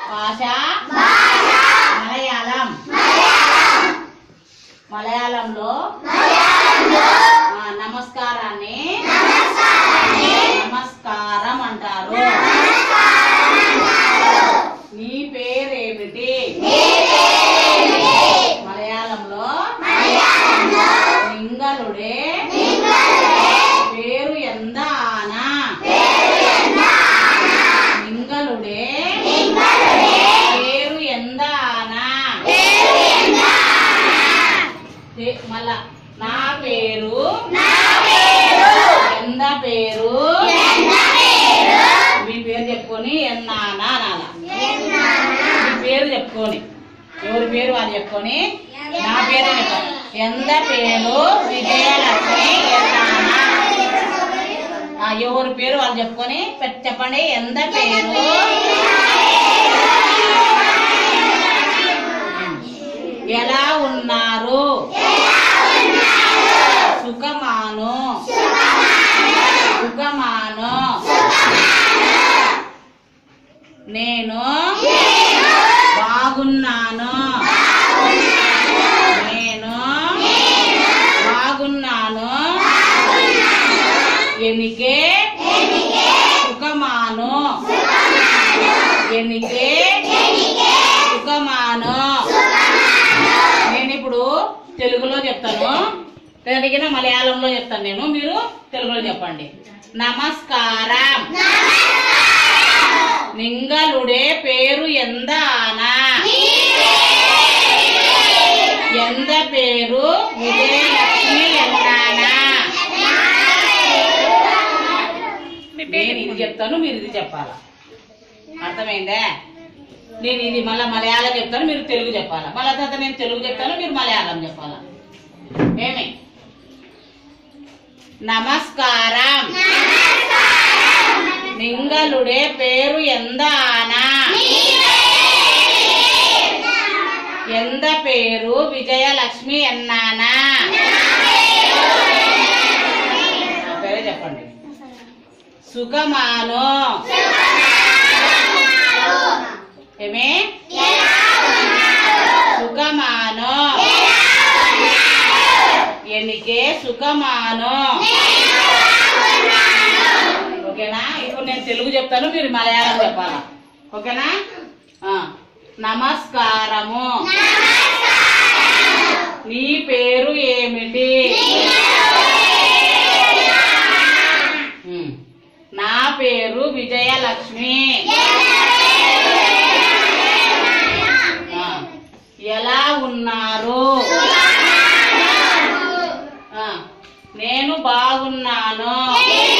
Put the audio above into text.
భాష మలయాళం మలయాళంలో ఆ, నమస్కారాన్ని నమస్కారం అంటారు నీ పేరేమిటి మలయాళంలో నింగలుడే పేరు ఎందానా నింగలుడే పేరు ఎందానా ఏ- మళ్ళా నా పేరు ఎంద పేరు మీ పేరు చెప్పుకొని ఎన్నానా అనాల మీ పేరు చెప్పుకొని ఎవరి పేరు వాళ్ళు చెప్పుకొని నా పేరు చెప్పాలి ఎంద పేరు విజయలక్ష్మి ఎన్నానా ఆ, ఎవరి పేరు వాళ్ళు చెప్పుకొని పెట్- చెప్పండి ఎంత పేరు ఎలా ఉన్నారు సుఖమాను సుఖమాను నేను బాగున్నాను నేను బాగున్నాను ఎనికే సుఖమాను ఎనికే సుఖమాను నేను ఇప్పుడు తెలుగులో చెప్తాను తెలుగున మలయాళంలో చెప్తాను నేను మీరు తెలుగులో చెప్పండి నమస్కారం నింగలుడే పేరు ఎందానా ఎంద పేరు విజయలక్ష్మి ఎందానా నేను ఇది చెప్తాను మీరు ఇది చెప్పాలా అర్థమైందా నేను ఇది మళ్ళీ మలయాళం చెప్తాను మీరు తెలుగు చెప్పాలా మళ్ళా తర్వాత నేను తెలుగు చెప్తాను మీరు మలయాళం చెప్పాలా ఏమి నమస్కారం నింగలుడే పేరు ఎందానా ఎంద పేరు విజయలక్ష్మి ఎన్నానా నా పేరే చెప్పండి సుఖమాను ఏమే సుఖమాను ఎన్నికే సుఖమాను ఓకేనా ఇప్పుడు నేను తెలుగు చెప్తాను మీరు మలయాళం చెప్పాలా ఓకేనా ఆ, నమస్కారము నీ పేరు ఏమిటి ఉమ్. నా పేరు విజయలక్ష్మి ఆ, ఎలా ఉన్నారు ఆ, నేను బాగున్నాను